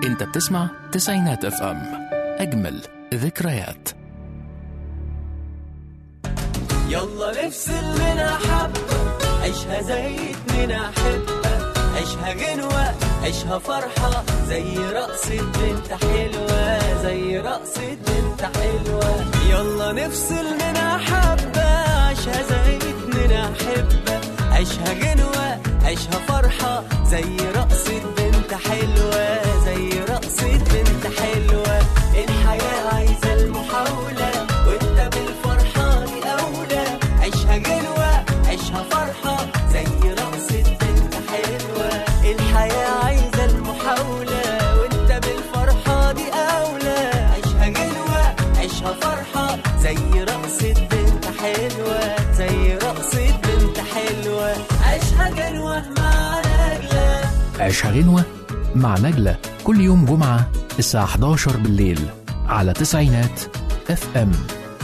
انت بتسمع تسعينات اف ام اجمل ذكريات يلا نفصل منها حبة عيشها زي اتنين أحبة عيشها غنوة عيشها فرحة زي رقصة بنت حلوة زي رقصة بنت حلوة يلا نفصل منها حبة عيشها زي اتنين أحبة عيشها غنوة عيشها فرحة زي رقصة بنت حلوة زي رقصة بنت حلوة الحياة عايزة المحاولة وانت بالفرحة دي أولى عيشها غنوة عيشها فرحة زي رقصة بنت حلوة الحياة عايزة المحاولة وانت بالفرحة دي أولى عيشها غنوة عيشها فرحة زي رقصة بنت حلوة زي رقصة بنت حلوة عيشها غنوة مع نجلة عيشها غنوة مع نجلة كل يوم جمعة الساعة 11 بالليل على تسعينات اف ام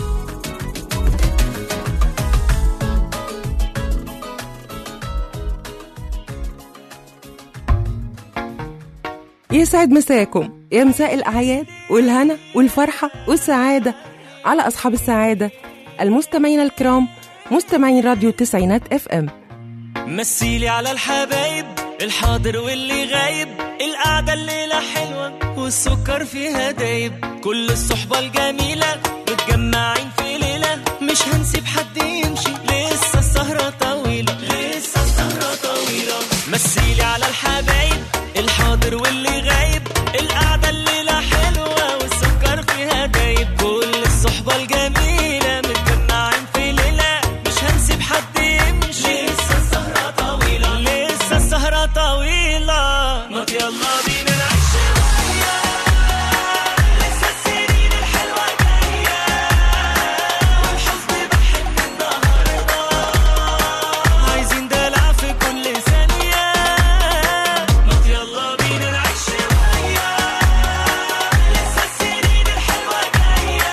يسعد مساكم يا مساء الأعياد والهنا والفرحة والسعادة على أصحاب السعادة المستمعين الكرام مستمعين راديو تسعينات اف ام مثيلي على الحبايب الحاضر واللي غايب القعدة الليلة حلوة والسكر فيها دايب كل الصحبة الجميلة متجمعين في ليلة مش هنسيب حد يمشي لسه السهرة طويلة لسه السهرة طويلة مثيلي على الحبايب الحاضر واللي غايب القعدة الليلة حلوة والسكر فيها دايب كل الصحبة الجميلة متجمعين في ليلة مش هنسيب حد يمشي لسه السهرة طويلة لسه السهرة طويلة ما يلا بينا نعيش شوية لسه السنين الحلوة جاية والحزن بحن النهاردة عايزين دلع في كل ثانية ما يلا بينا نعيش شوية لسه السنين الحلوة جاية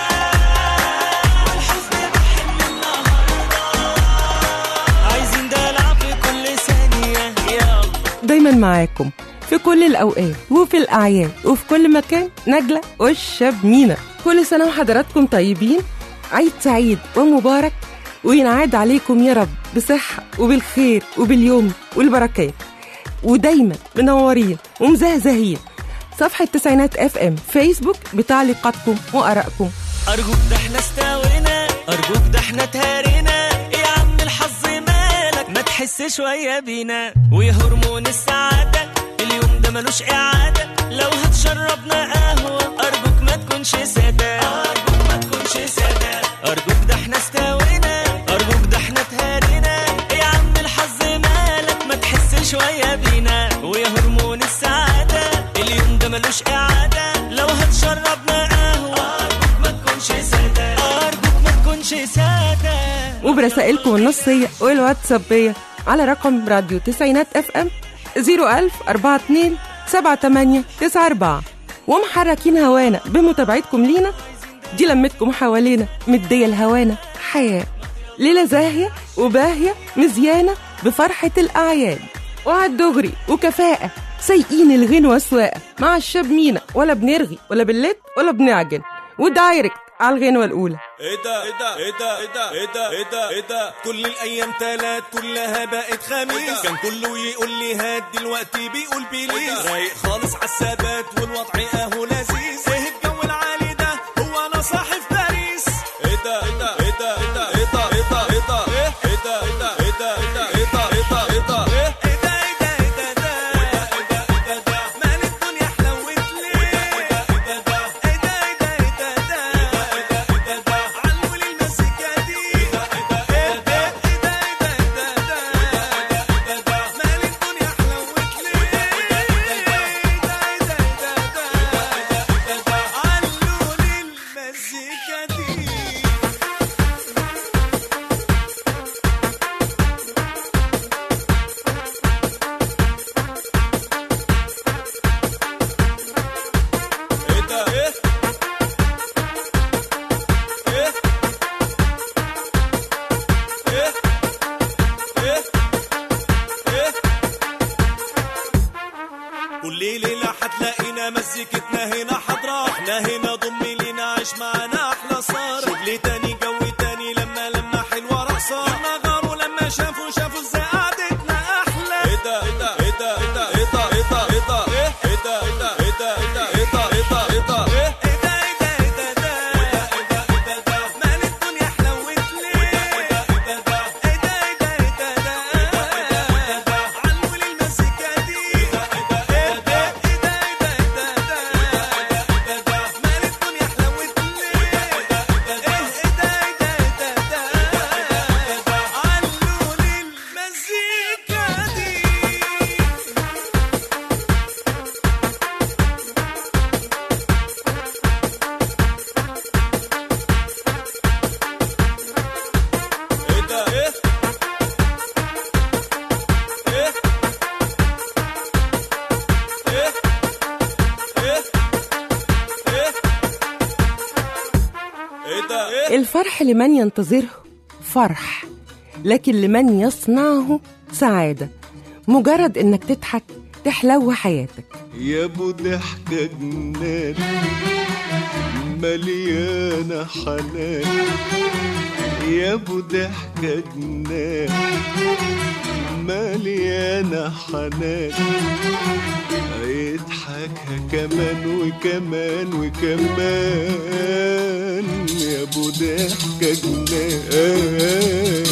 والحزن بحن النهاردة عايزين دلع في كل ثانية يلا دايما معاكم في كل الأوقات وفي الأعياد وفي كل مكان نجلة والشاب مينا كل سنة وحضراتكم طيبين عيد سعيد ومبارك وينعاد عليكم يا رب بصحة وبالخير وباليوم والبركات ودايما منورين ومزهزهين صفحة تسعينات اف ام فيسبوك بتعليقاتكم وآرائكم أرجوك ده احنا استوينا أرجوك ده احنا تهرينا يا عم الحظ مالك ما تحس شوية بينا ويا هرمون السعادة اليوم ده ملوش إعادة لو هتشربنا قهوة أرجوك ما تكونش سادة أرجوك ما تكونش سادة أرجوك ده احنا استوينا أرجوك ده احنا تهرينا يا عم الحظ مالك ما تحس شوية بينا ويا هرمون السعادة اليوم ده ملوش إعادة لو هتشربنا قهوة أرجوك ما تكونش سادة أرجوك ما تكونش سادة وبرسائلكم النصية والواتسابية على رقم راديو تسعينات اف ام 01000 42 78 94 ومحركين هوانا بمتابعتكم لينا دي لمتكم حوالينا مدية الهوانا حياة ليلة زاهية وباهية مزيانة بفرحة الأعياد وعد دغري وكفاءة سايقين الغنوة سواقة مع الشاب مينا ولا بنرغي ولا بنلت ولا بنعجن ودايركت على الغنوة الأولى ايه ده ايه ده ايه ده ايه ده ايه ده ايه ده ايه ده كل الايام تلات كلها بقت خميس كان كله يقول لي هات دلوقتي بيقول بليز رايق خالص عالثبات والوضع اهو لذيذ ايه الجو العالي ده هو انا صاحب باريس ايه ده ايه ده ايه ده ايه ده ايه ده ايه ده ايه ده ايه ده ايه ده ايه ده ايه ده ايه ده ايه ده ايه ده ايه ده ايه ده ايه ده ده ايه ده ايه ده ده مال الدنيا حلوت ليه ايه ده ايه ده ايه ده ايه ده ايه ده ده ايه ده ايه ده علوا لي المزيكا دي ايه ده ايه ده ايه ده ايه ده ايه ده ايه ده ده ايه ده مال الدنيا حلوت ليه ايه ده ايه ده ايه ده ايه ده كل ليلة هتلاقينا مزيكتنا هنا حضرة احنا هنا ضم لينا عيش معانا احلى صار شغل تاني جو تاني لما لما حلوة رقصة لما غاروا لما شافوا شافوا ازاي قعدتنا احلى ايه ده ايه ده ايه ده ايه ده ايه ده ايه ده ايه ده ايه ده ايه ده ايه ده ايه ده ايه ده ايه ده ايه ده ايه ايه ده ايه ده ايه ده ده ايه ده ايه ده ايه ده ده مال الدنيا حلوت ليه ايه ده ايه ده ايه ده ايه ده ايه ده ده ايه ده علوا لي المزيكا دي ايه ده ايه ده ايه ده ايه ده ايه ده ايه ده ده مال الدنيا حلوت ليه ايه ده ايه ده ايه ده ايه ده ايه ده ده علوا لي المزيكا دي ايه ده ايه ايه ايه ايه ايه ايه ده ايه الفرح لمن ينتظره فرح لكن لمن يصنعه سعادة مجرد انك تضحك تحلو حياتك يا ابو ضحكة جنان مليانة حنان يا ابو ضحكة جنان مليانة حنان يضحكها كمان وكمان وكمان يا ابو ضحكة جنان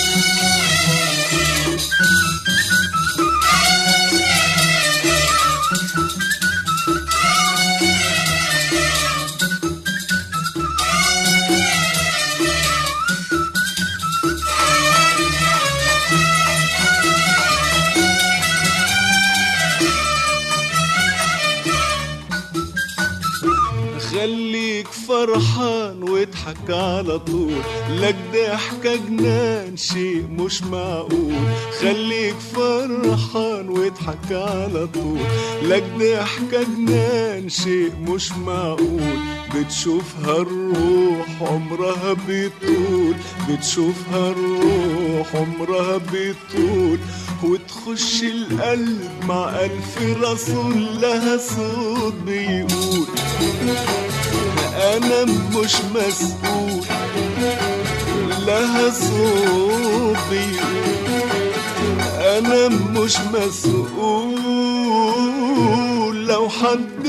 خليك فرحان واضحك على طول لك ضحكة جنان شيء مش معقول خليك فرحان واضحك على طول لك ضحكة جنان شيء مش معقول بتشوفها الروح عمرها بيطول بتشوفها الروح عمرها بيطول وتخش القلب مع ألف رسول لها صوت بيقول أنا مش مسؤول لها صوت بيقول أنا مش مسؤول لو حد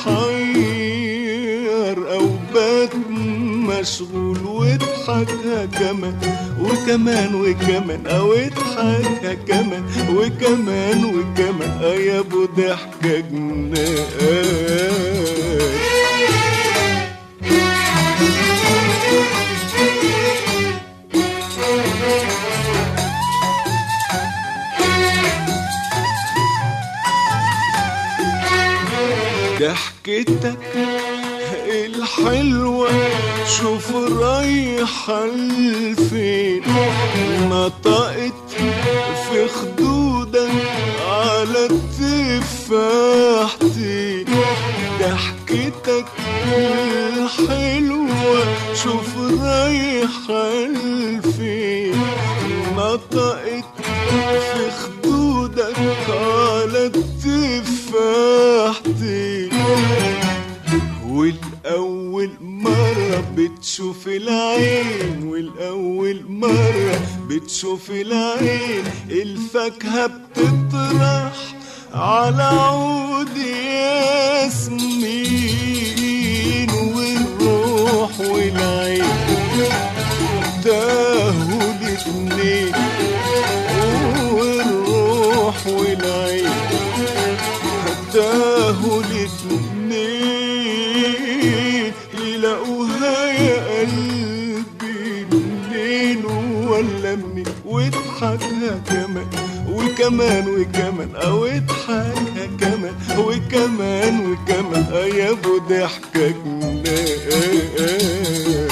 اتحير أو بات مشغول واضحكها كمان وكمان وكمان أو اضحكها كمان وكمان وكمان آه يا أبو ضحكة جنان ضحكتك الحلوة شوف رايحة لفين نطقت في خدودك على التفاحتين ضحكتك الحلوة شوف رايحة لفين نطقت في خدودك على التفاحتين والأول مرة بتشوف العين والأول مرة بتشوف العين الفاكهة بتطرح على عود ياسمين والروح والعين تاهوا الاتنين والروح والعين تاهوا الاتنين يلاقوها يا قلبي منين ولا منين واضحكها كمان وكمان وكمان او اضحكها كمان وكمان وكمان اه يا ابو ضحكة جنان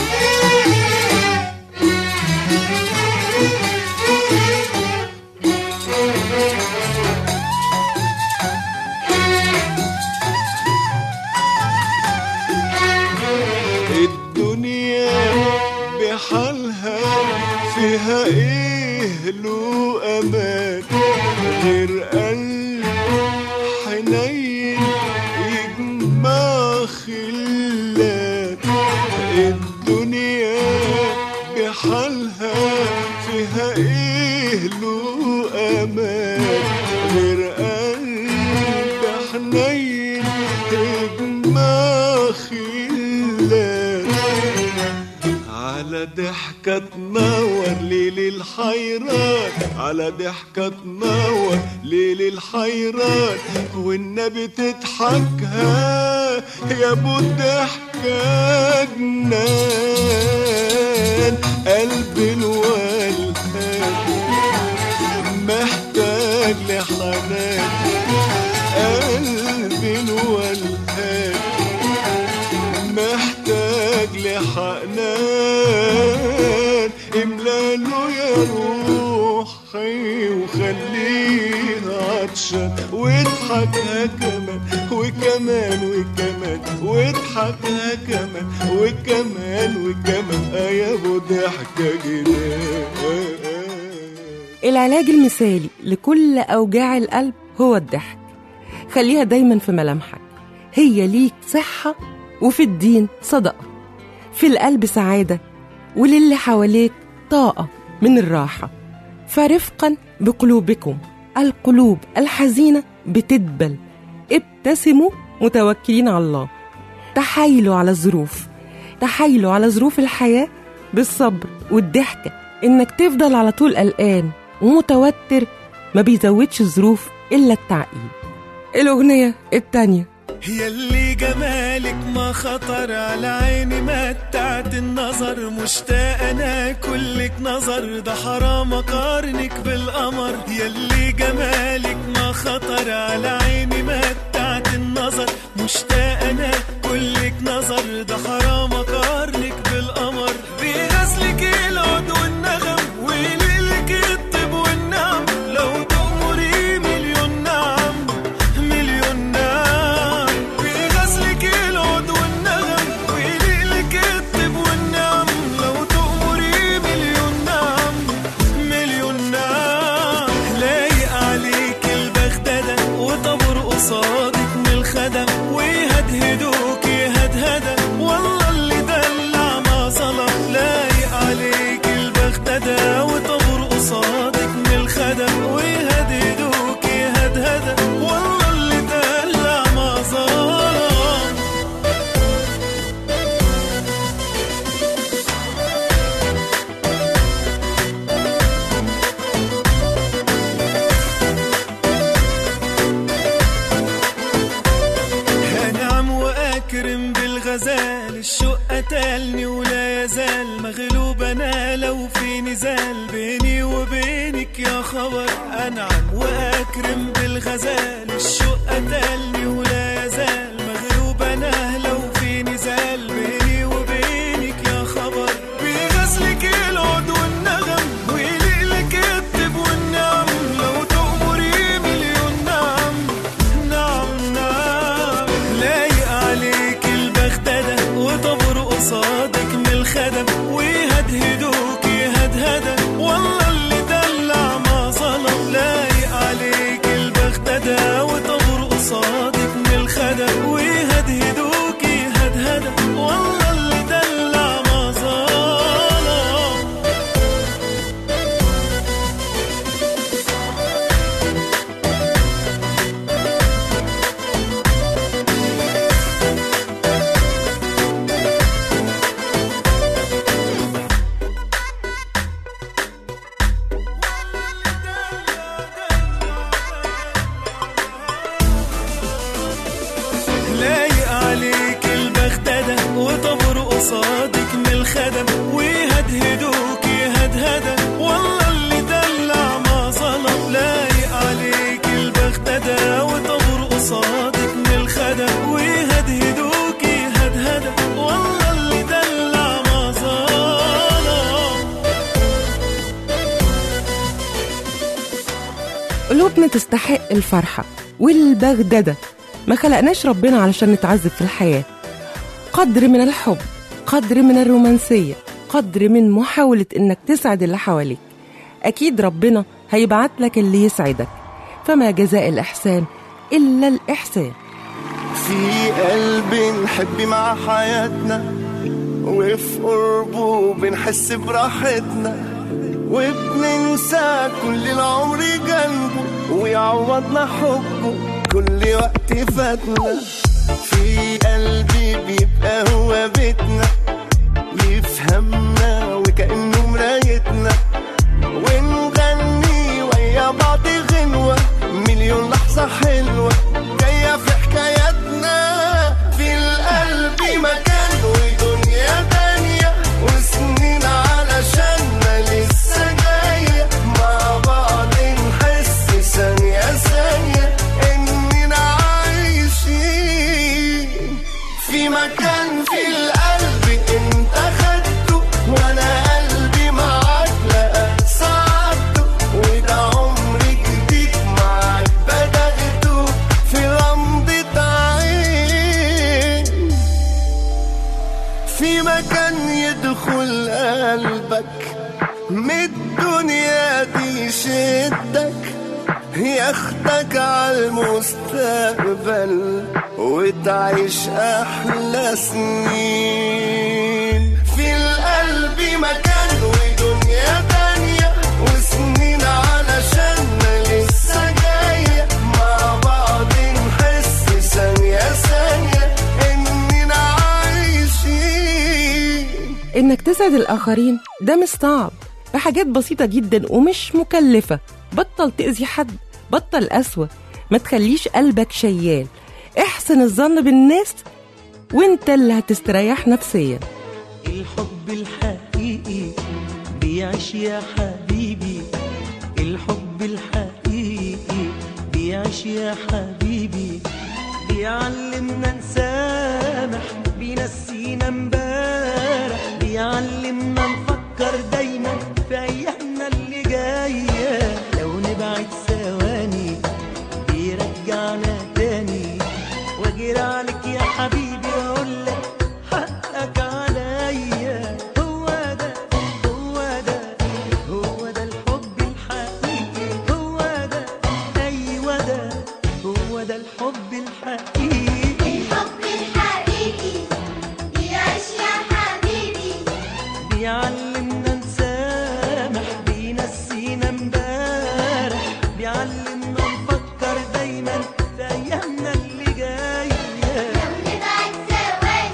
الدنيا بحالها فيها ايه له امان غير قلب حن بحنين يجمع خلات الدنيا بحالها فيها ايه له امان غير قلب حنين يجمع خلات على ضحكة تنور ليل الحيران على ضحكة تنور ليل الحيران والنبي تضحكها يا ابو الضحكة جنان قلبي الولهان محتاج لحنان قلبي الولهان محتاج لحنان املاله يا روحي وخليه عطشان واضحكها كمان وكمان وكمان واضحكها كمان وكمان وكمان آه يا ابو ضحكه جنان العلاج المثالي لكل أوجاع القلب هو الضحك خليها دايما في ملامحك هي ليك صحة وفي الدين صدقة في القلب سعادة وللي حواليك طاقة من الراحة فرفقا بقلوبكم القلوب الحزينة بتدبل ابتسموا متوكلين على الله تحايلوا على الظروف تحايلوا على ظروف الحياة بالصبر والضحكة إنك تفضل على طول قلقان ومتوتر ما بيزودش الظروف إلا التعقيد الأغنية التانية يلي جمالك ما خطر على عيني متعت النظر مشتاق انا كلك نظر ده حرام اقارنك بالقمر يلي جمالك ما خطر على عيني متعت النظر مشتاق انا كلك نظر ده حرام اقارنك بالقمر بغزلك العود والنغم وليلك الطب والنعم لو تأمري مليون نعم مليون نعم بغزلك العود والنغم وليلك الطب والنعم لو تأمري مليون نعم مليون نعم لايق عليك البغدادة وطبر قصادك من الخدم ويهدهدوك يهدهدة والله اللي دلع ما ظلم لايق عليك البغدادة وطبر قصادك من الخدم ويهدهدوك يهدهدة والله اللي دلع ما ظلم انعم واكرم بالغزال الشوق قتلني ولا يزال مغلوب انا لو في نزال بيني وبينك يا خبر انعم واكرم بالغزال الشوق قتلني ولا يزال مغلوب انا لو في نزال بيني وبينك يا خبر بغزلك العود والنغم وليلك الطب والنعم لو تأمري مليون نعم نعم نعم لايق عليك البغدادة وطبر قصادك من الخدم ويهدهدوك يهدهدة والله اللي دلع ما ظلم لايق عليك البغدادة وطبر قصادك من الخدم ويهدهدوك يهدهدة والله اللي دلع ما ظلم لايق عليك البغدادة وطبر قصادك من الخدم ويهدهدوك يهدهدة والله اللي دلع ما ظلم لايق عليك البغدادة وطبر قصادك من الخدم ويهدهدوك يهدهدة والله اللي دلع ما ظلم قلوبنا تستحق الفرحة والبغددة ما خلقناش ربنا علشان نتعذب في الحياة قدر من الحب قدر من الرومانسية قدر من محاولة إنك تسعد اللي حواليك أكيد ربنا هيبعت لك اللي يسعدك فما جزاء الإحسان إلا الإحسان في قلب نحب مع حياتنا وفي قربه بنحس براحتنا وبننسى كل العمر جنبه ويعوضنا حبه كل وقت فاتنا في قلبي بيبقى هو بيتنا يفهمنا وكأنه مرايتنا ونغني ويا بعض غنوة مليون لحظة حلوة جاية في حكاياتنا في القلب مكان ودنيا تانية وسنين علشاننا لسه جاية مع بعض نحس ثانية ثانية إننا عايشين في مكان في القلب انت خدته وانا قلبي معاك لقى سعادته وده عمر جديد معاك بدأته في غمضة عين في مكان يدخل قلبك من الدنيا دي يشدك ياخدك على المستقبل وتعيش احلى سنين في القلب مكان ودنيا تانية وسنين علشاننا لسه جاية مع بعض نحس ثانية ثانية اننا عايشين إنك تسعد الآخرين ده مش صعب بحاجات بسيطة جدا ومش مكلفة بطل تأذي حد بطل قسوة ما تخليش قلبك شيال احسن الظن بالناس وانت اللي هتستريح نفسيا الحب الحقيقي بيعيش يا حبيبي الحب الحقيقي بيعيش يا حبيبي بيعلمنا نسامح بينسينا امبارح بيعلمنا نفكر دايما في ايامنا اللي جايه لو نبعد ثواني بيرجعنا تاني واجري عليك يا حبيبي واقول لك حقك عليا هو ده هو ده هو ده الحب الحقيقي هو ده ايوه ده هو ده الحب الحقيقي الحب الحقيقي بيعيش يا حبيبي بيعلمنا نسامح بينسينا امبارح بيعلمنا نفكر دايما في ايامنا اللي جايه لو نبعد ثواني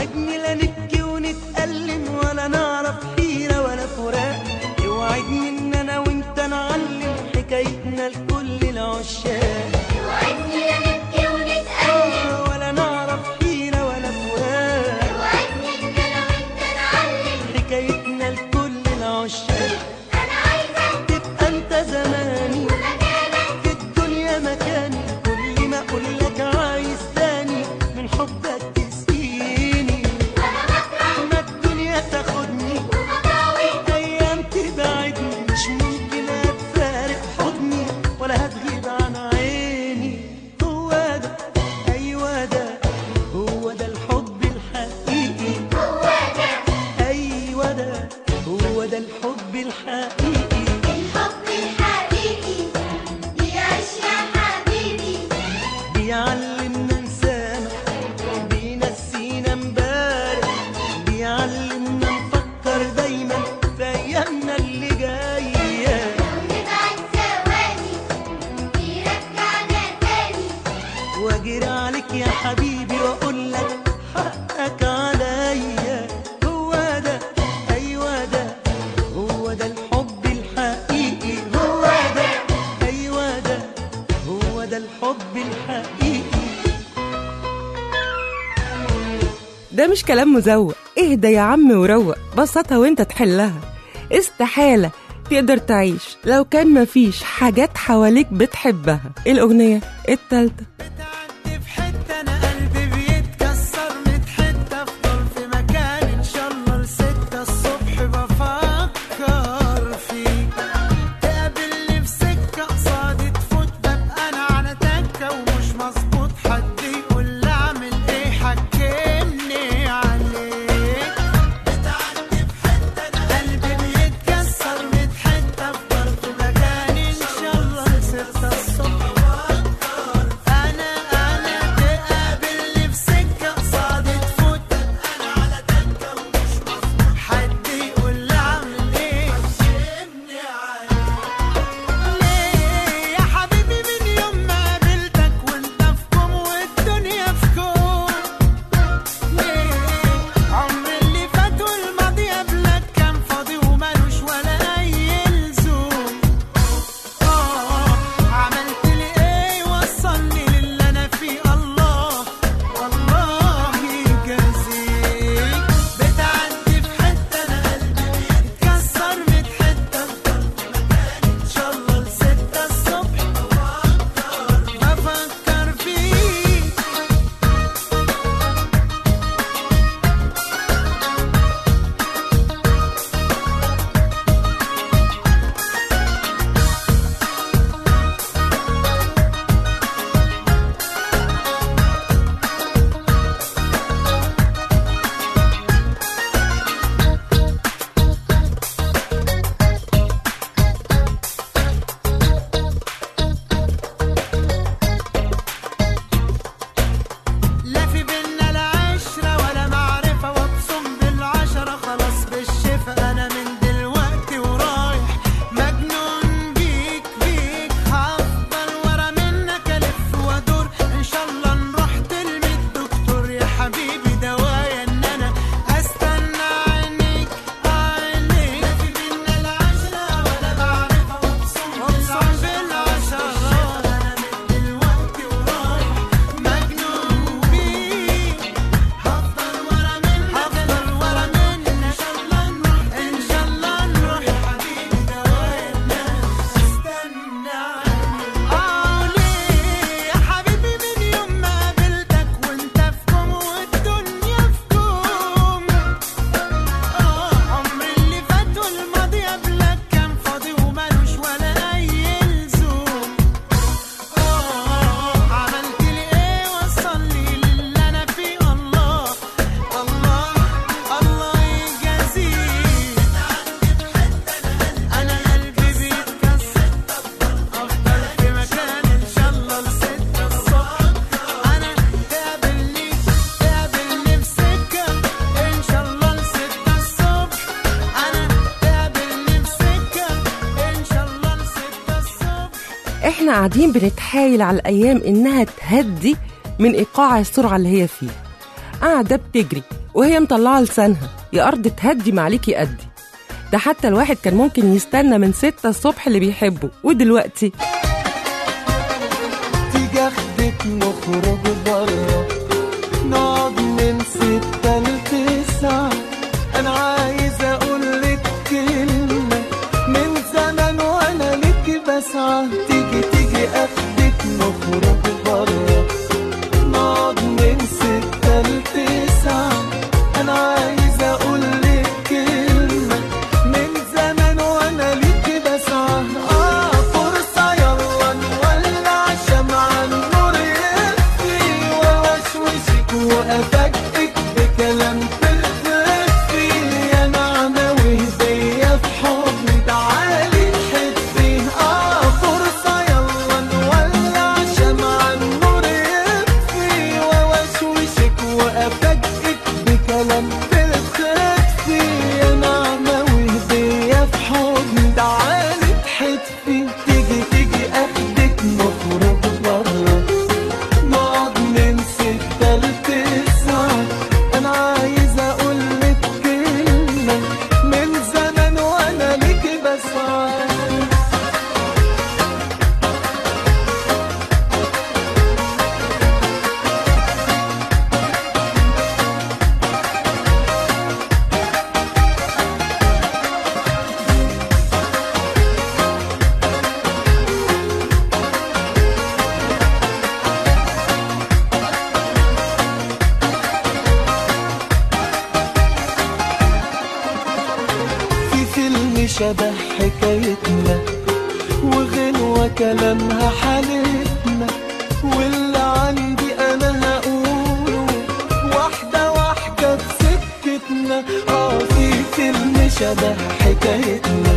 اوعدني لا نبكي ونتألم ولا نعرف حيرة ولا فراق اوعدني ان انا وانت نعلم حكايتنا لكل العشاق وعدني لا نبكي ونتألم آه، ولا نعرف حيرة ولا فراق وعدني إن أنا وأنت نعلم حكايتنا لكل العشاق أنا عايزة تبقى انت زماني مكانك في الدنيا مكاني كل ما اقول لك عايز تاني من حبك تسقيني أنا بكره ما الدنيا تاخدني وبطاوي ايام تبعدني مش ممكن هتفارق حضني ولا هتغيب عن عيني هو ده ايوه ده هو ده الحب الحقيقي هو ده ايوه ده هو ده الحب الحقيقي الحب الحقيقي بيعيش يا حبيبي بيعلمنا نسامح بينسينا امبارح بيعلمنا نفكر دايما في ايامنا اللي جايه لو نبعد ثواني بيرجعنا تاني واجري عليك يا حبيبي واقول لك حقك عليا هو ده ايوه ده هو ده الحب الحقيقي هو ده ايوه ده هو ده الحب الحقيقي ده مش كلام مزوق اهدى يا عم وروق بسطها وانت تحلها استحالة تقدر تعيش لو كان مفيش حاجات حواليك بتحبها الأغنية التالتة بتعدي في حتة أنا قلبي بيتكسر ميت حتة أفضل في مكان إن شاء الله لستة الصبح بفكر فيك تقابلني في سكة قصادي تفوت ببقى أنا على تكة ومش مظبوط حد يقول لي أعمل إيه حكمني عليك بتعدي في حتة أنا قلبي بيتكسر ميت حتة أفضل في مكان إن شاء الله لستة الصبح انا انا تقابلني في سكه قصادي تفوت انا على دكه ومش مظبوط حد يقول لي اعمل ايه شمني ليه يا حبيبي من يوم ما قابلتك وانت في كوم والدنيا في كوم ليه عمري اللي فات والماضي قبلك كان فاضي ومالوش ولا اي لزوم آه عملت لي ايه وصلني للي انا فيه الله والله يجازيك بتعدي في حته انا قلبي بيتكسر من حته ان شاء الله لستة الصبح بفكر فيك لا في بينا لا عشرة ولا معرفة وابصم بالعشرة خلاص بالشفا أنا من دلوقتي ورايح مجنون بيك بيك هفضل ورا منك ألف وأدور إن شاء الله نروح تلمي الدكتور يا حبيبي دوايا إن أنا أستنى عينيك عينيك لا في بينا لا عشرة ولا معرفة وابصم بالعشرة أنا من دلوقتي ورايح مجنون بيك هفضل ورا منك هفضل ورا منك ان شاء الله نروح ان شاء الله نروح يا حبيبي دوايا الناس استنى اه ليه يا حبيبي من يوم ما قابلتك وانت في كوم والدنيا في كوم اه عمري اللي فات والماضي قبلك كان فاضي ومالوش ولا اي لزوم آه عملت لي ايه وصلني للي انا فيه الله الله الله يجازيك انا قلبي بيتكسر افضل في مكان ان شاء الله لستة الصبح انا تقابلني تقابلني في سكة ان شاء الله لستة الصبح انا تقابلني في سكة ان شاء الله لستة الصبح احنا قاعدين بنتحايل على الأيام إنها تهدي من إيقاع السرعة اللي هي فيه قاعدة بتجري وهي مطلعة لسانها يا أرض تهدي معليكي أدي ده حتى الواحد كان ممكن يستنى من ستة الصبح اللي بيحبه ودلوقتي تيجي اخدك نخرج برا نقعد من ستة لتسعة انا عايز اقولك كلمة من زمان وانا لك بسعى تيجي تيجي اخدك نخرج برا نقعد من ستة لتسعة انا عايز اقولك كلمة من زمان وانا لك بسعى اه فرصة يلا نولع شمعة النور يطفي ووشوشك وافاجئك بكلام تخفي يا نعمة وهدية في حضني تعالي تحبي اه فرصة يلا نولع شمعة النور يطفي ووشوشك وافاجئك بكلام تخفي يا نعمة وهدية في حضني تعالي تحبي تيجي تيجي اخدك نخرج برا نقعد من ستة لتسعة أنا عايز أقولك كلمة من زمان وأنا ليكي بسعى في فيلم شبه حكايتنا وغنوة كلامها حالتنا واللي عندي أنا هقوله واحدة واحدة في سكتنا اه في فيلم شبه حكايتنا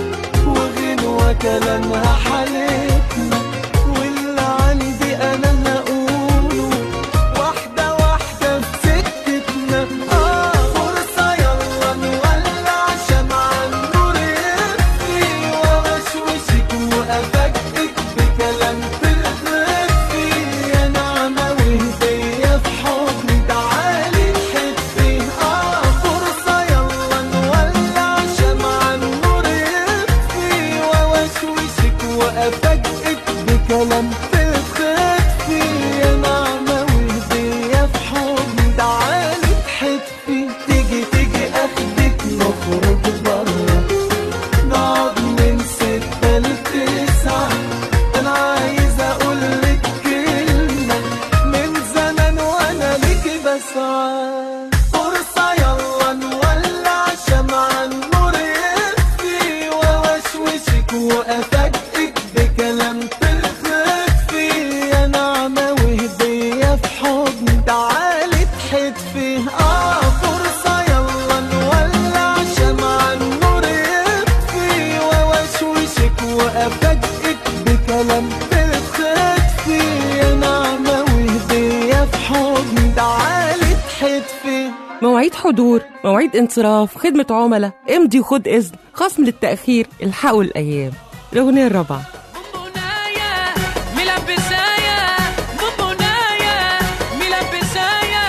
وغنوة كلامها حالتنا واللي عندي أنا هقوله واحدة واحدة في سكتنا اه فرصة يلا نولع شمعة النور يطفي ووشوشك وأفاجئك بكلام تخفي يا نعمة وهدية في حضني تعالي تحبي اه فرصة يلا نولع شمعة النور يطفي ووشوشك وأفاجئك بكلام تخفي يا نعمة وهدية في حضني تعالي تحبي تيجي تيجي أخدك نخرج برا نقعد من ستة لتسعة أنا عايز أقولك كلمة من زمان وأنا ليكي بسعى فرصة يلا نولع شمعة النور يطفي ووشوشك وأفاجئك بكلام تخفي يا نعمة وهدية في حضني تعالي تحتفي آه فرصة يلا نولع شمعة النور يطفي ووشوشك وأفاجئك بكلام تخفي يا نعمة وهدية في حضني تعالي تحتفي مواعيد حضور مواعيد انصراف خدمة عملاء امضي وخد إذن خصم للتأخير الحقوا الأيام الأغنية الرابعة بونبونايا ملبسايا بونبونايا ملبسايا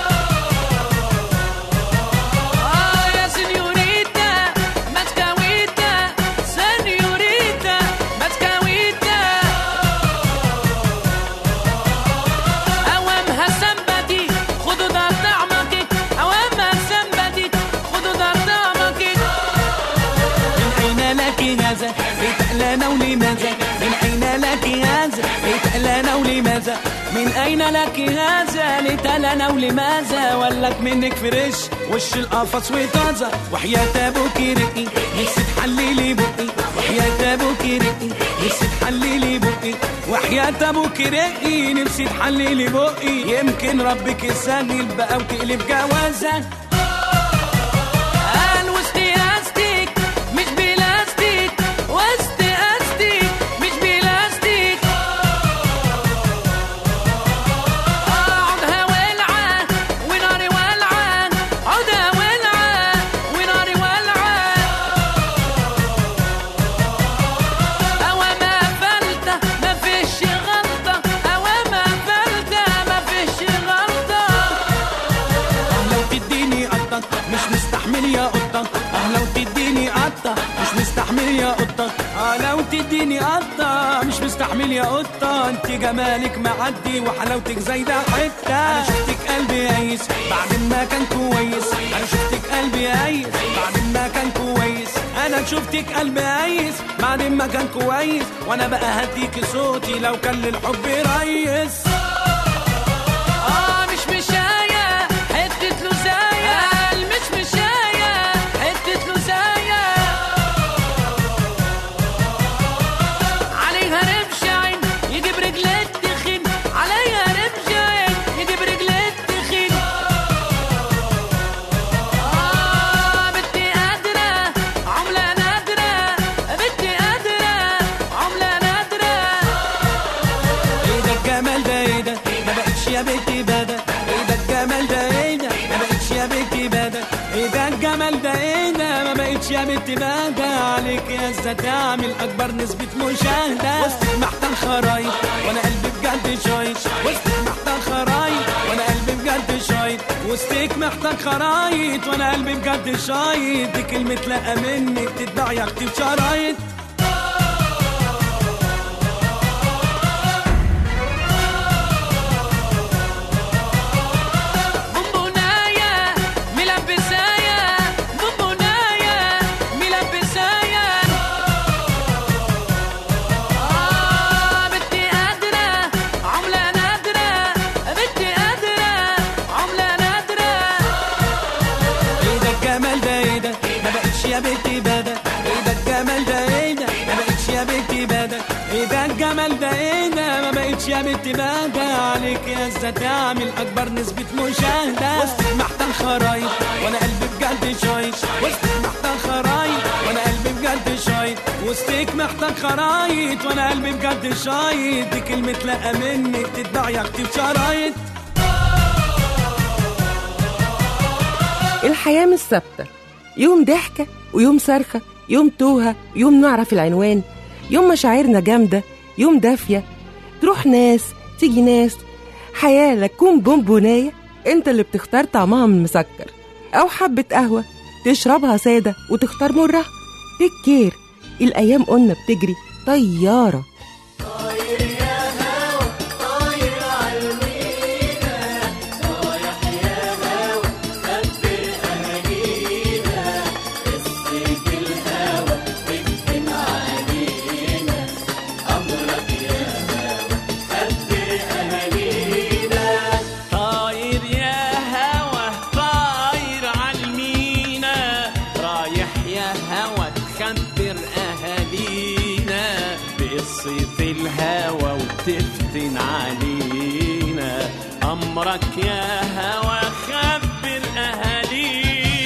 آه يا سنيوريتا ماسكاويتا سنيوريتا ماسكاويتا أوامها سمبتي خدوا ده طعمك أوامها سمبتي خدوا ده طعمك من أين لك هذا لنا ولماذا من أين لك هذا لنا ولماذا من أين لك هذا لتلنا ولماذا ولك منك فريش وش القفص وطازة وحياة أبوك رقي نفسي تحللي بقي وحياة أبوك رقي نفسي تحللي بقي وحياة أبوك رقي نفسي تحللي بقي يمكن ربك يسهل بقى وتقلب جوازك قال وسط استيك مش بلاستيك وسط استيك مش بلاستيك عودها ولعة وناري ولعة عودها ولعة وناري ولعة أوا ما فلتة ما فيش غلطة أوا ما فلتة ما فيش غلطة لو تديني قطة مش مستحمل يا قطة اه لو تديني قطة مش مستحمل يا قطة اه لو تديني قطة مش مستحمل يا قطة انت جمالك معدي وحلاوتك زايدة حتة انا شفتك قلبي قايس بعد ما كان كويس انا شفتك قلبي قايس بعد ما كان كويس انا شفتك قلبي قايس بعد ما كان كويس وانا بقى هديك صوتي لو كان للحب ريس اه مش مشاية حتة لوزاية مش مشاية حتة لوزاية عليها رمش عين يجيب رجلات تخين عليها رمش عين يجيب رجلات تخين آه بنتي قادرة عملة نادرة بنتي قادرة عملة نادرة ايه ده الجمال ده ايه ده ما بقتش يا بنتي بدا ايه ده الجمال ده ايه ده ما بقتش يا بنتي بدا ايه ده الجمال ده ايه ده ما بقتش يا بنتي بدا عليك يا ازاي تعمل اكبر نسبة مشاهدة وسطك محتاج خرايط وانا قلبي بجد شايط وسطك محتاج خرايط وانا قلبي بجد شايط وسطك محتاج خرايط وانا قلبي بجد شايط دي كلمة لا منك تتباع يا اختي بشرايط بونبوناية ملبساية بونبوناية ملبساية آه بنتي قادرة عملة نادرة بنتي قادرة عملة نادرة ايه ده الجمال ده ايه ده ما بقتش يا بنتي بدا ايه ده الجمال ده ايه ده ما بقتش يا بنتي بدا ايه ده الجمال ده ايه ده ما بقتش يا بنتي بدا عليك يا ازاي تعمل اكبر نسبة مشاهدة وسطك محتاج خرايط وانا قلبي بجد شايط وسطك محتاج خرايط وانا قلبي بجد شايط وسطك محتاج خرايط وانا قلبي بجد شايط دي كلمة لا منك تتباع يا اختي بشرايط الحياة مش ثابتة يوم ضحكة ويوم صرخة يوم توهة يوم نعرف العنوان يوم مشاعرنا جامدة يوم دافية تروح ناس تيجي ناس حياة لا تكون بونبوناية انت اللي بتختار طعمها من مسكر أو حبة قهوة تشربها سادة وتختار مرها تكير الأيام قلنا بتجري طيارة طاير يا هوا طاير عالمينا رايح يا هوا تخبر اهالينا بقصة الهوا وتفتن علينا امرك يا هوا خبر اهالينا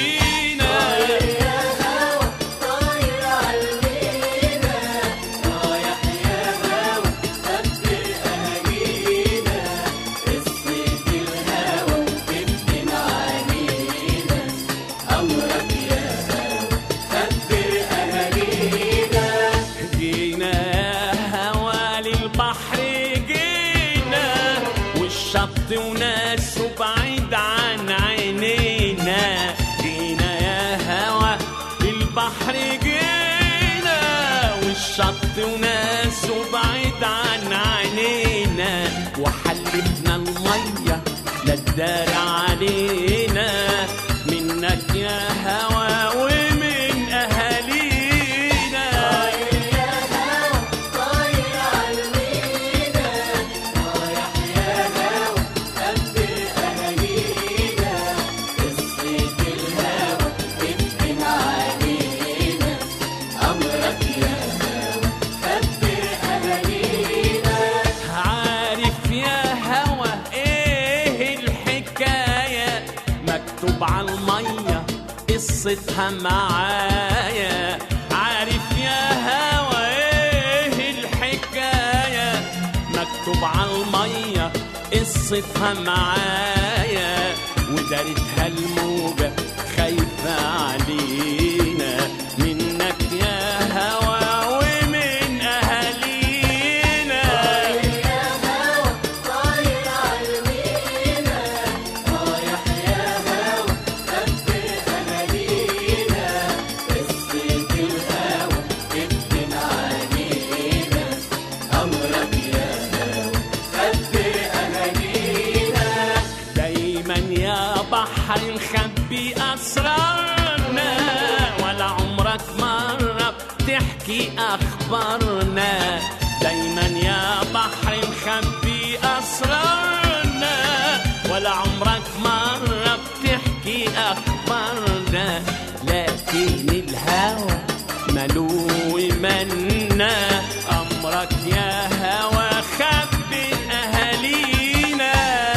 جينا يا هوا للبحر جينا والشط وناس بعيد عن عينينا جينا يا هوا للبحر جينا والشط وناس بعيد عن عينينا وحلفنا المية لا تدار علينا منك يا هوا ومن أهالينا عارف يا هوا ايه الحكاية مكتوب على المية قصتها معايا عارف يا هوا ايه الحكاية مكتوب على المية قصتها معايا ودارتها الموجة خايفة علينا منك يا هوا ومن أهالينا نخبي أسرارنا ولا عمرك مرة بتحكي أخبارنا دايما يا بحر نخبي أسرارنا ولا عمرك مرة بتحكي أخبارنا لكن الهوى ملوي منا أمرك يا هوى خبي أهالينا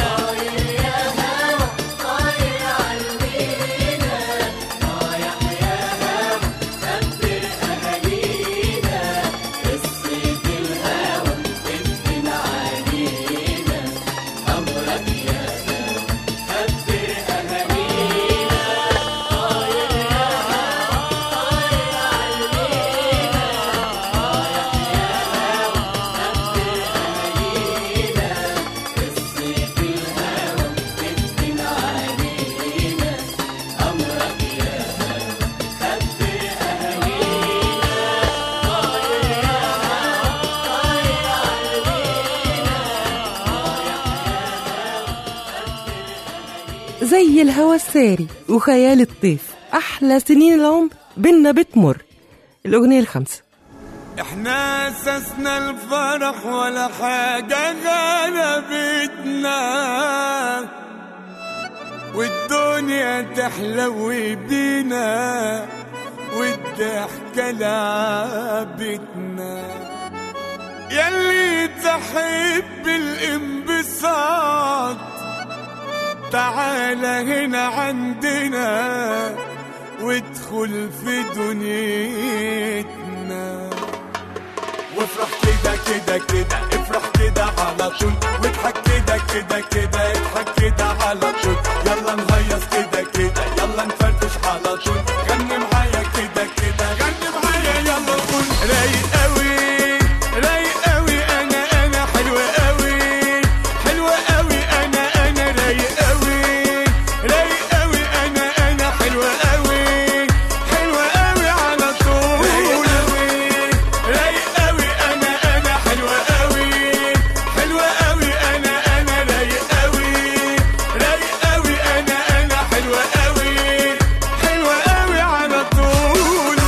زي الهوى الساري وخيال الطيف أحلى سنين العمر بينا بتمر الأغنية الخامسة احنا اسسنا الفرح ولا حاجة غلبتنا والدنيا تحلو بينا والضحكة لعبتنا يلي تحب الانبساط تعال هنا عندنا وادخل في دنيتنا وافرح كده كده كده افرح كده على طول واضحك كده كده كده اضحك كده على طول يلا نهيص كده كده يلا نفرفش على طول غني معايا كده كده غني معايا يلا قول رايق قوي رايق قوي انا انا حلوة قوي حلوة قوي انا انا رايق قوي رايق قوي انا انا حلوة قوي حلوة قوي على طول رايق قوي انا انا حلوة قوي حلوة قوي انا انا رايق قوي رايق قوي انا انا حلوة قوي حلوة قوي على طول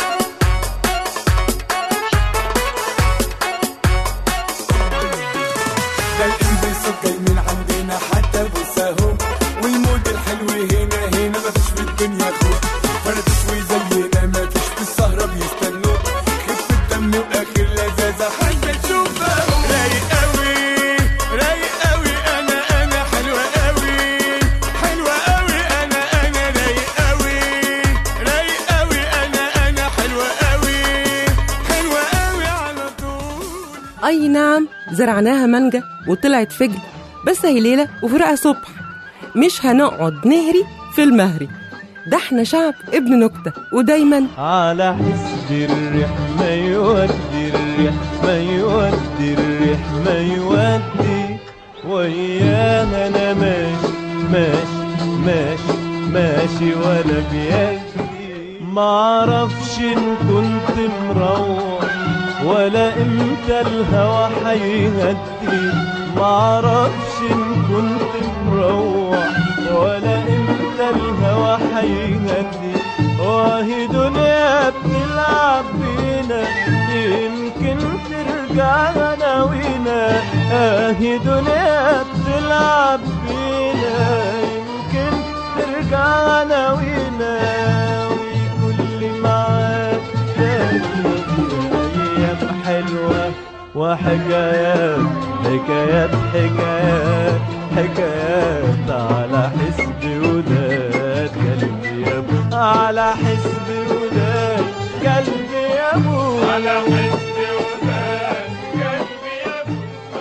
ده الانبساط جاي من عندنا حتى بوساهم والمود الحلو هنا هنا مفيش في الدنيا خوف فرفش وزينا مفيش في السهرة بيستنوا خفة دم واخر لذاذة حاجة تشوفها رايق قوي رايق قوي انا انا حلوة قوي حلوة قوي انا انا رايق قوي رايق قوي انا انا حلوة قوي حلوة قوي على طول أي نعم زرعناها مانجا وطلعت فجل بس هي ليلة وفرقها صبح مش هنقعد نهري في المهري ده احنا شعب ابن نكتة ودايما على حسب الريح ما يودي الريح ما يودي الريح ما يودي ويانا انا ماشي ماشي ماشي ماشي ولا بيدي معرفش ان كنت مروح ولا امتى الهوى هيهدي معرفش ان كنت مروح ولا امتى الهوى هيهدي واهي دنيا بتلعب بينا يمكن ترجع ناوينا اهي دنيا بتلعب بينا يمكن ترجع ناوينا وكل معاك تاني ايام حلوه وحكايات حكايات حكايات حكايات على حسب وداد قلبي يا ابو على حسب وداد قلبي يا ابو على حسب وداد قلبي يا ابو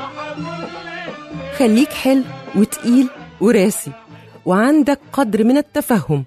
خليك حلو وتقيل وراسي وعندك قدر من التفهم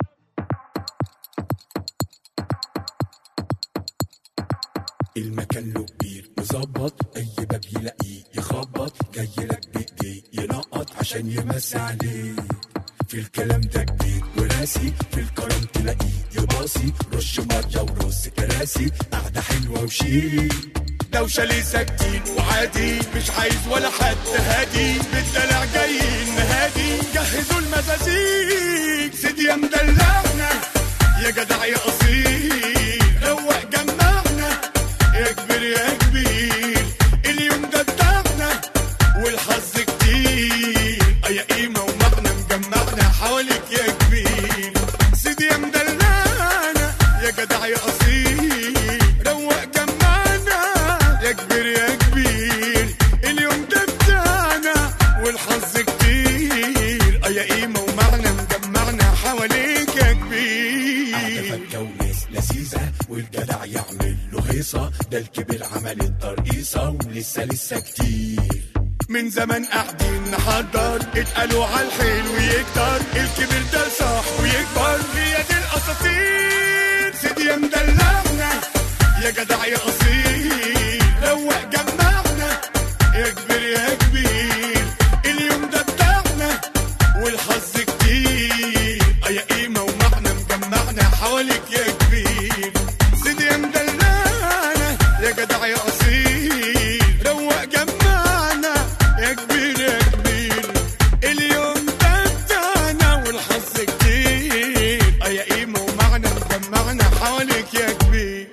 المكان له كبير مظبط اي باب يلاقيه يخبط جاي لك بايديه ينقط عشان يمسي عليك في الكلام ده جديد وراسي في الكرم تلاقيه يباصي رش ميه ورص كراسي قعده حلوه وشيك دوشة ليه ساكتين وعادي مش عايز ولا حد هادي بالدلع جايين نهادي جهزوا المزازيك سيدي يا مدلعنا يا جدع يا اصيل روق جمعنا يا كبير يا كبير اليوم ده بتاعنا والحظ كتير آه يا قيمة ومغنى مجمعنا حواليك يا كبير سيدي يا مدلعنا يا جدع يا اصيل روق جمعنا يا كبير يا كبير اليوم ده بتاعنا والحظ كتير اه يا قيمة ومعنى مجمعنا حواليك يا كبير قاعدة وناس لذيذة والجدع يعمل له هيصة ده الكبير عمل الترقيصة ولسه لسه كتير من زمان قاعدين نحضر اتقالوا على الحلو يكتر الكبير ده صح ويكبر هي دي الاساطير سيدي يا مدلعنا يا جدع يا اصيل روق جمعنا يا كبير يا كبير اليوم ده بتاعنا والحظ كتير اه يا قيمة ومعنى مجمعنا حواليك يا كبير سيدي يا مدلعنا يا جدع يا اصيل روق جمعنا يا كبير يا كبير اليوم ده بتاعنا والحظ كتير اه يا قيمة ومعنى مجمعنا حواليك يا كبير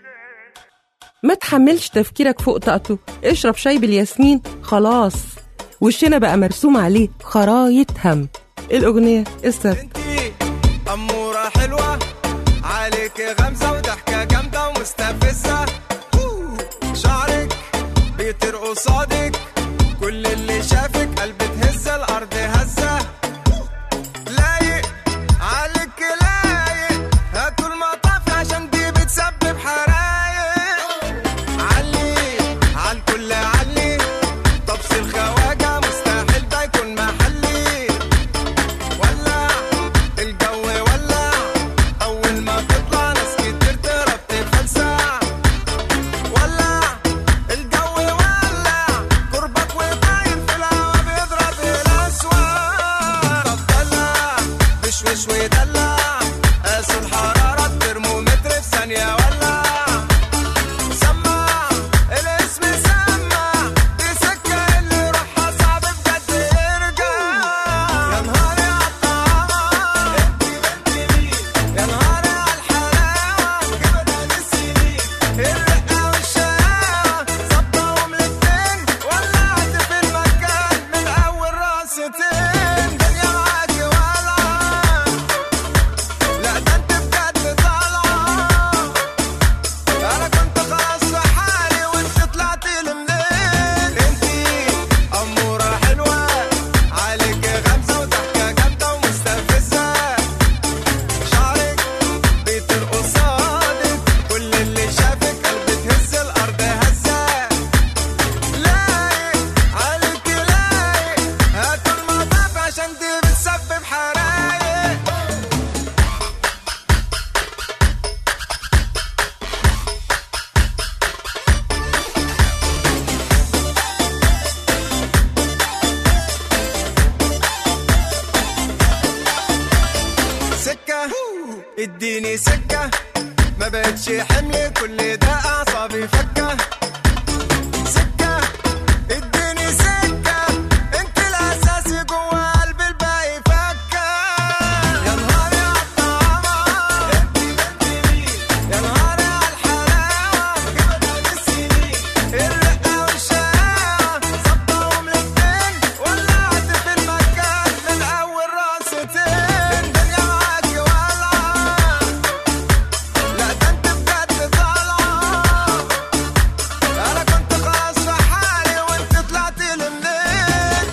ما تحملش تفكيرك فوق طاقته اشرب شاي بالياسمين خلاص وشنا بقى مرسوم عليه خرايط هم الأغنية الست أمورة حلوة عليك غمزة وضحكة جامدة ومستفزة شعرك بيطير قصادك كل اللي شافك قلب تهز الأرض هزة لايق عليك لايق هاتوا المطاف عشان دي بتسبب حرايق علي عالكل علي طبس الخواجة مستحيل ده يكون محلي ولع الجو ولع اول ما تطلع ناس كتير تهرب تفلسع ولع الجو ولع قربك وطاير في الهوا بيضرب الاسواق طب دلع بشوش ودلع قاس الحرارة الترمومتر في ثانية ولع سمع الاسم سمع دي سكة اللي روحها صعب بجد يرجع يا نهاري عالطعام انتي بنتي مين يا نهاري عالحلاوة جبنا للسنين الرقة والشقاوة ظبطهم الاتنين ولعت في المكان من أول راستين دنيا معاكي ولعة لا ده انت بجد طالعة انا كنت خلاص في حالي وانت طلعتي لي منين انتي اموره حلوه عليك غمزه وضحكه جامده ومستفزه شعرك بيطير قصادك كل اللي شافك قلب تهز الارض هزه لايق عليك لايق هاتوا المطاف عشان دي بتسبب حرايق سكة اديني سكة ما بقتش حمل كل ده اعصابي فكة سكة اديني سكة انت الاساسي جوا قلب الباقي فكة يا نهاري عالطعامة انت بنتي مين يا نهاري عالحلاوة جبنا للسنين الرقة والشقاوة ظبطهم الاتنين ولعت في المكان من اول راستين دنيا معاكي ولعة لا ده انت بجد طالعة انا كنت خلاص في حالي وانت طلعتي لي منين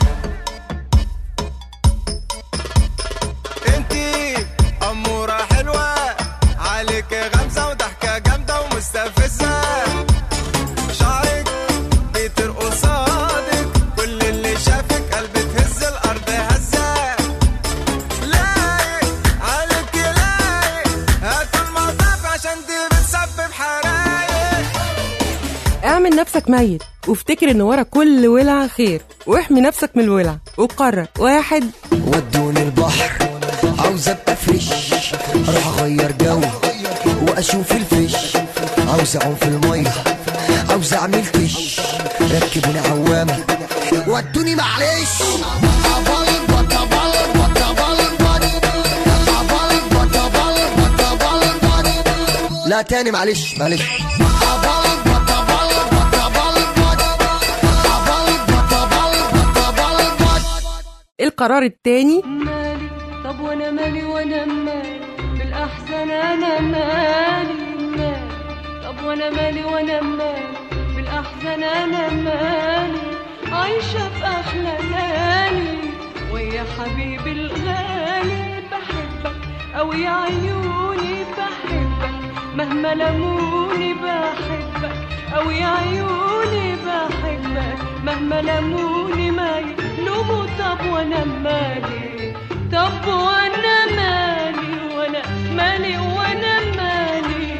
انتي امورة حلوة عليك غمزة وضحكة جامدة ومستفزة شعرك بيطير قصادك كل اللي شافك قلب تهز الارض هزة لايق عليك لايق هاتوا المطاف عشان دي بتسبب حرايق اعمل نفسك ميت وافتكر ان ورا كل ولعة خير واحمي نفسك من الولع وقرر واحد ودوني البحر عاوز ابقى فريش اروح اغير جو واشوف الفيش عاوز اعوم في الميه عاوز اعمل فيش ركبوني عوامة ودوني معلش أبلبط أبلبط أبلبط أبلبط أبلبط أبلبط لا تاني معلش معلش أبلبط أبلبط أبلبط أبلبط أبلبط أبلبط القرار التاني مالي طب وانا مالي وانا مالي بالاحزان انا مالي مالي طب وانا مالي وانا مالي بالاحزان انا مالي عايشه في احلى ليالي ويا حبيبي الغالي بحبك او يا عيوني بحبك مهما لموني بحبك او يا عيوني بحبك مهما لموني ما يلوموا طب وانا مالي طب وانا مالي وانا مالي وانا مالي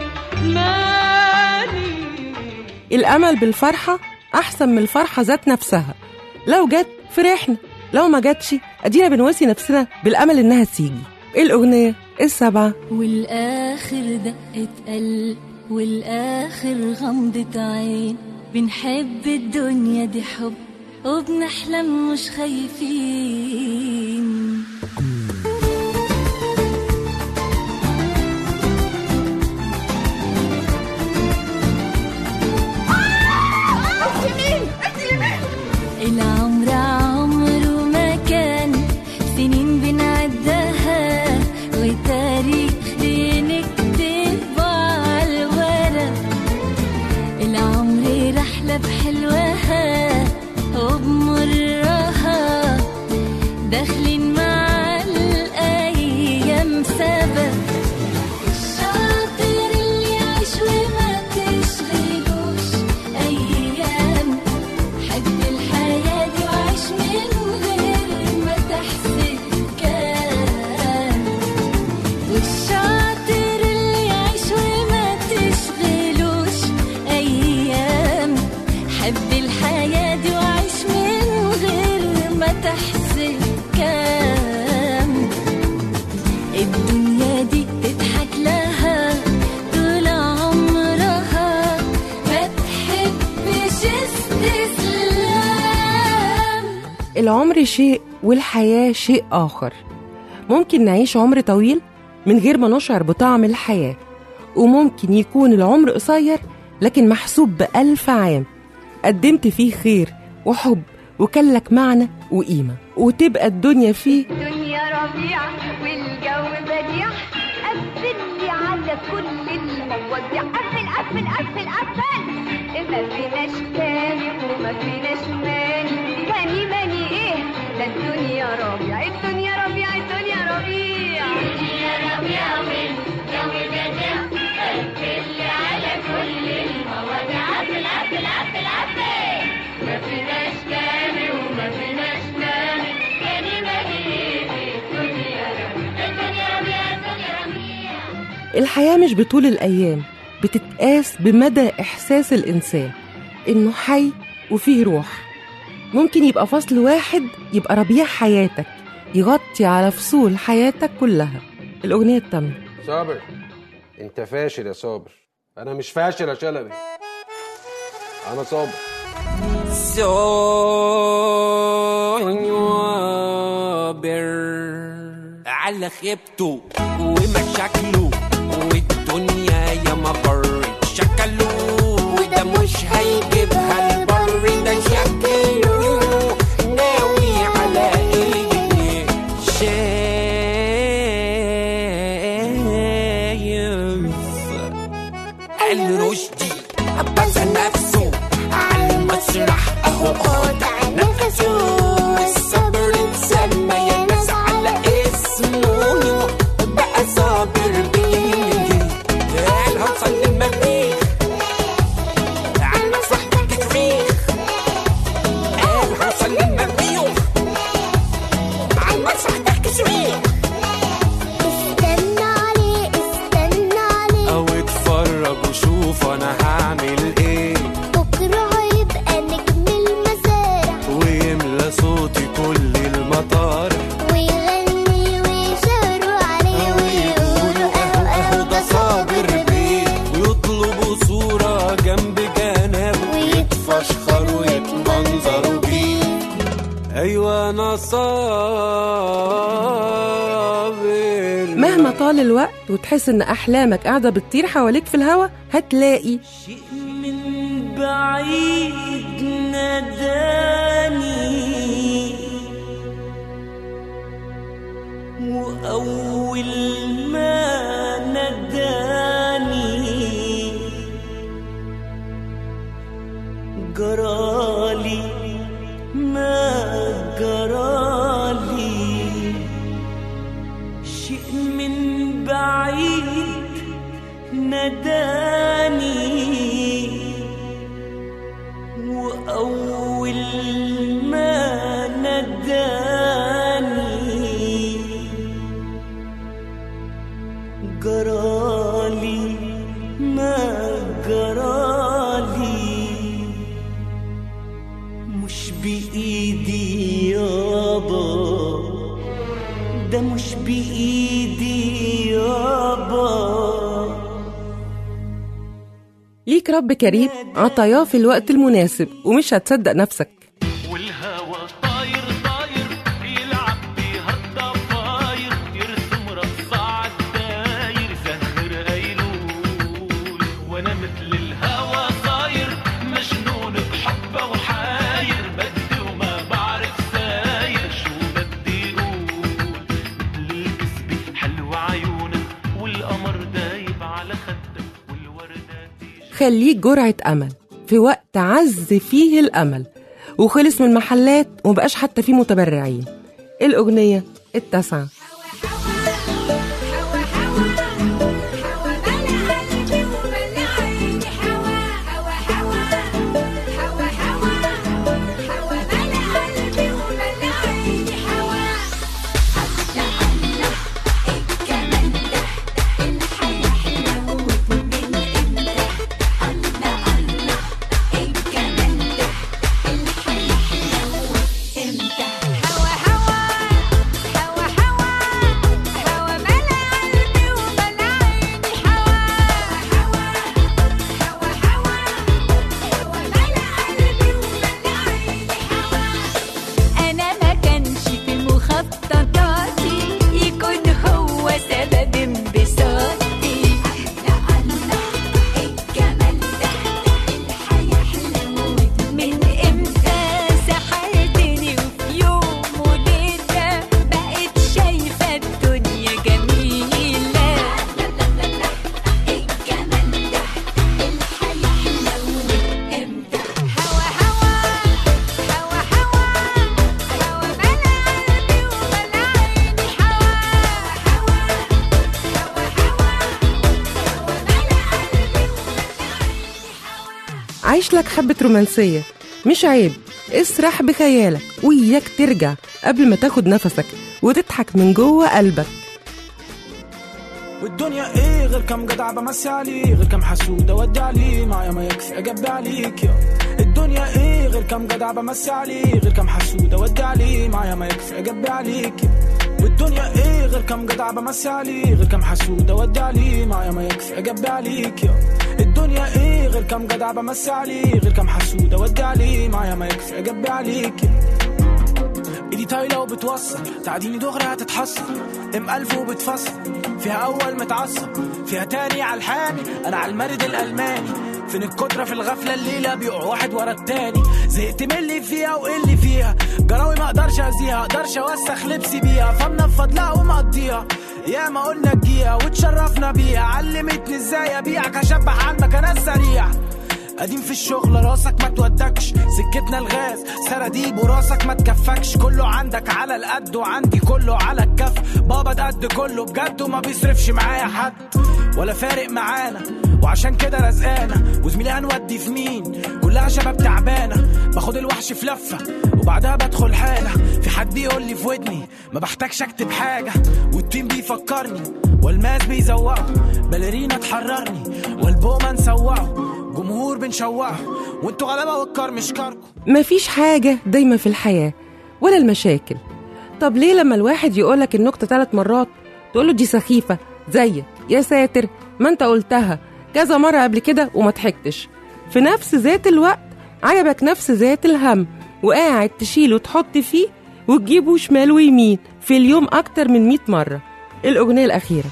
مالي الأمل بالفرحة أحسن من الفرحة ذات نفسها لو جت فرحنا لو ما جاتش أدينا بنواسي نفسنا بالأمل إنها تيجي الأغنية السبعة والآخر دقة قلب والآخر غمضة عين بنحب الدنيا دي حب وبنحلم مش خايفين العمر عمره ما كان سنين بنعدها وتاريخ بنكتبه على الورق العمر رحلة بحلوها وبمرها داخلين مع الأيام سبق الشاطر اللي يعيش وما تشغلوش أيام حب الحياة دي وعيش من غير ما تحسب كان والشاطر اللي يعيش وما تشغلوش أيام حب الحياة دي وعيش من غير ما تحسب كام الدنيا دي تضحك لها طول عمرها ما تحبش استسلام العمر شيء والحياة شيء آخر ممكن نعيش عمر طويل من غير ما نشعر بطعم الحياة وممكن يكون العمر قصير لكن محسوب بألف عام قدمت فيه خير وحب وكان لك معنى وقيمة وتبقى الدنيا فيه الدنيا ربيع والجو بديع قفل لي على كل المواضيع قفل قفل قفل قفل ما فيناش تاني وما فيناش ماني تاني ماني ايه ده الدنيا ربيع الدنيا ربيع الدنيا ربيع الدنيا ربيع والجو بديع قفل لي على كل المواضيع قفل قفل قفل قفل ما فيناش تاني وما فيناش ماني تاني ماني ايه الدنيا ربيع الدنيا ربيع الدنيا ربيع الحياة مش بطول الأيام بتتقاس بمدى إحساس الإنسان إنه حي وفيه روح ممكن يبقى فصل واحد يبقى ربيع حياتك يغطي على فصول حياتك كلها الأغنية التامنة صابر انت فاشل يا صابر انا مش فاشل يا شلبي انا صابر صابر على خيبته ومشاكله والدنيا يا ما غرت شكله وده مش هيجيبها البر ده شكله ناوي على ايه شايف الرشدي بس نفسه على المسرح اهو قاطع نفسه الصبر اتسمى يا ناس على اسمه بقى صابر بيه هوصل للمجد مهما طال الوقت وتحس ان احلامك قاعده بتطير حواليك في الهوا هتلاقي من بعيد ناداني وأول ما ناداني جرالي ما جرالي شيء من بعيد ناداني وأول ما ناداني جرالي ما جرالي مش بإيدي يابا ده مش بإيدي يابا ليك رب كريم عطاياه في الوقت المناسب ومش هتصدق نفسك والهوى طاير طاير يلعب بيها الضفاير يرسم رصة عالداير زهر قيلول وانا مثل الهوى صاير مجنون بحبه وحاير بدي وما بعرف ساير شو بدي اقول مثل الكسبة حلو عيونك والقمر دايب على خدك خليك جرعة أمل في وقت عز فيه الأمل وخلص من المحلات ومبقاش حتى فيه متبرعين الأغنية التاسعة أنا ما كانش في مخططاتي يكون هو سبب انبساطي الله الله الجمال ده الحياة حلوت من إمتى سحرتني وفي يوم وليلة بقيت شايفة الدنيا جميلة الجمال ده الحياة حلوت إمتى هوا هوا عايش لك حبة رومانسية مش عيب اسرح بخيالك وإياك ترجع قبل ما تاخد نفسك وتضحك من جوه قلبك والدنيا ايه غير كم جدع بمسي عليه غير كم حسود اودي عليه معايا ما يكفي اجب عليك يا الدنيا ايه غير كم جدع بمسي عليه غير كم حسود اودي عليه معايا ما يكفي اجب عليك يا والدنيا ايه غير كم جدع بمسي عليه غير كم حسود اودي عليه معايا ما يكفي اجب عليك يا الدنيا ايه غير كم جدع بمسي عليه غير كم حسود اودي عليه معايا ما يكفي اجب عليك يا ايدي طايله وبتوصل تعديني دغري هتتحصل ام الف وبتفصل فيها اول متعصب فيها تاني على الحامي انا على المرد الالماني فين الكترة في الغفلة الليلة بيقع واحد ورا التاني زهقت من اللي فيها واللي فيها جراوي ما اقدرش ازيها اقدرش اوسخ لبسي بيها فمنفض لها ومقضيها يا ما قلنا تجيها وتشرفنا بيها علمتني ازاي ابيعك اشبح عنك انا السريع قديم في الشغل راسك ما تودكش سكتنا الغاز سراديب وراسك ما تكفكش كله عندك على القد وعندي كله على الكف بابا ده قد كله بجد وما بيصرفش معايا حد ولا فارق معانا وعشان كده رزقانة وزميلي هنودي في مين كلها شباب تعبانة باخد الوحش في لفة وبعدها بدخل حالة في حد يقول لي في ودني ما بحتاجش اكتب حاجة والتيم بيفكرني والماس بيزوقه باليرينا تحررني والبومة نسوقه جمهور بنشوقه وانتوا غلابة والكار مش كاركو مفيش حاجة دايما في الحياة ولا المشاكل طب ليه لما الواحد يقولك النكتة ثلاث مرات تقوله دي سخيفة زيك يا ساتر ما انت قلتها كذا مرة قبل كده وما ضحكتش في نفس ذات الوقت عجبك نفس ذات الهم وقاعد تشيله وتحط فيه وتجيبه شمال ويمين في اليوم أكتر من 100 مرة الأغنية الأخيرة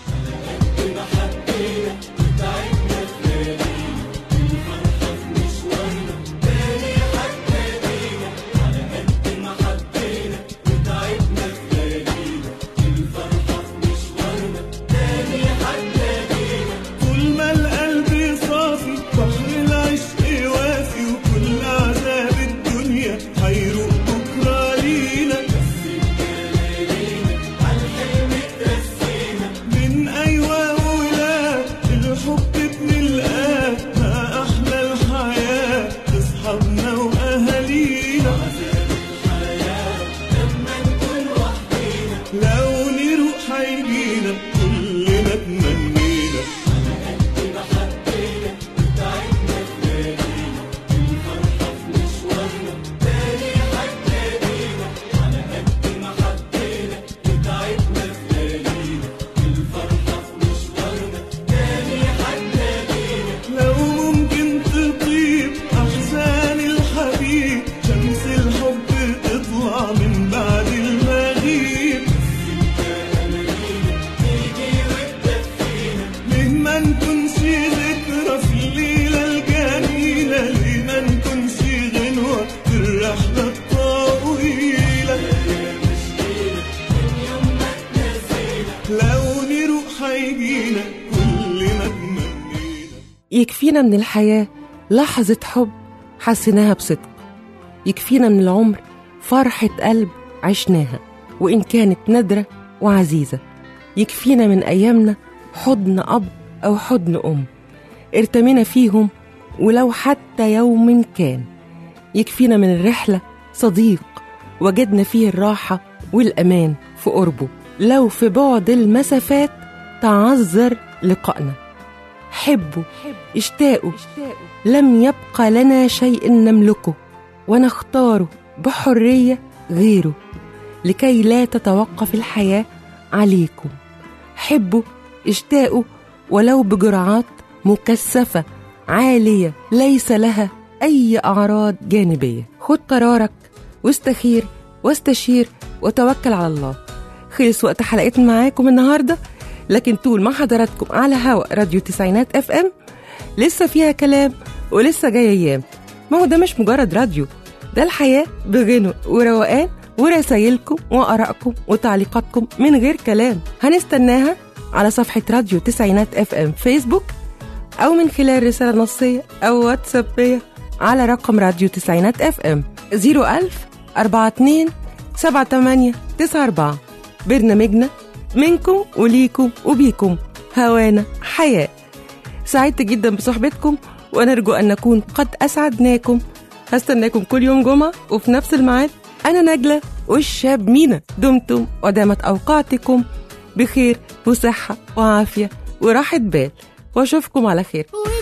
طول ما القلب صافي بحر العشق وافي وكل عذاب الدنيا هيروق بكرة لينا من أيوة ولا الحب بنلقاه ما أحلى الحياة أصحابنا وأهالينا لو نروح هيجينا كلنا تمنينا لو ممكن تطيب أحزان الحبيب شمس الحب تطلع من بعد المغيب ليه ما نكونش ذكرى في الليلة الجميلة ليه ما نكونش غنوة في الرحلة الطويلة لو نروح هيجينا كل ما تمنينا يكفينا من الحياة لحظة حب حسيناها بصدق يكفينا من العمر فرحة قلب عشناها وإن كانت نادرة وعزيزة يكفينا من أيامنا حضن أب أو حضن أم ارتمينا فيهم ولو حتى يوم كان يكفينا من الرحلة صديق وجدنا فيه الراحة والأمان في قربه لو في بعد المسافات تعذر لقائنا حبوا اشتاقوا لم يبقى لنا شيء نملكه ونختاره بحرية غيره لكي لا تتوقف الحياة عليكم حبوا اشتاقوا ولو بجرعات مكثفة عالية ليس لها أي أعراض جانبية خد قرارك واستخير واستشير وتوكل على الله خلص وقت حلقتنا معاكم النهارده لكن طول ما حضراتكم على هوا راديو تسعينات اف ام لسه فيها كلام ولسه جاي ايام ما هو ده مش مجرد راديو ده الحياه بغنى وروقان ورسايلكم وارائكم وتعليقاتكم من غير كلام هنستناها على صفحه راديو تسعينات اف ام فيسبوك او من خلال رساله نصيه او واتسابيه على رقم راديو تسعينات اف ام 01000 42 78 94 برنامجنا منكم وليكم وبيكم هوانا حياة سعدت جدا بصحبتكم ونرجو أن نكون قد أسعدناكم هستناكم كل يوم جمعة وفي نفس الميعاد أنا نجلة والشاب مينا دمتم ودامت أوقاتكم بخير وصحة وعافية وراحة بال وأشوفكم على خير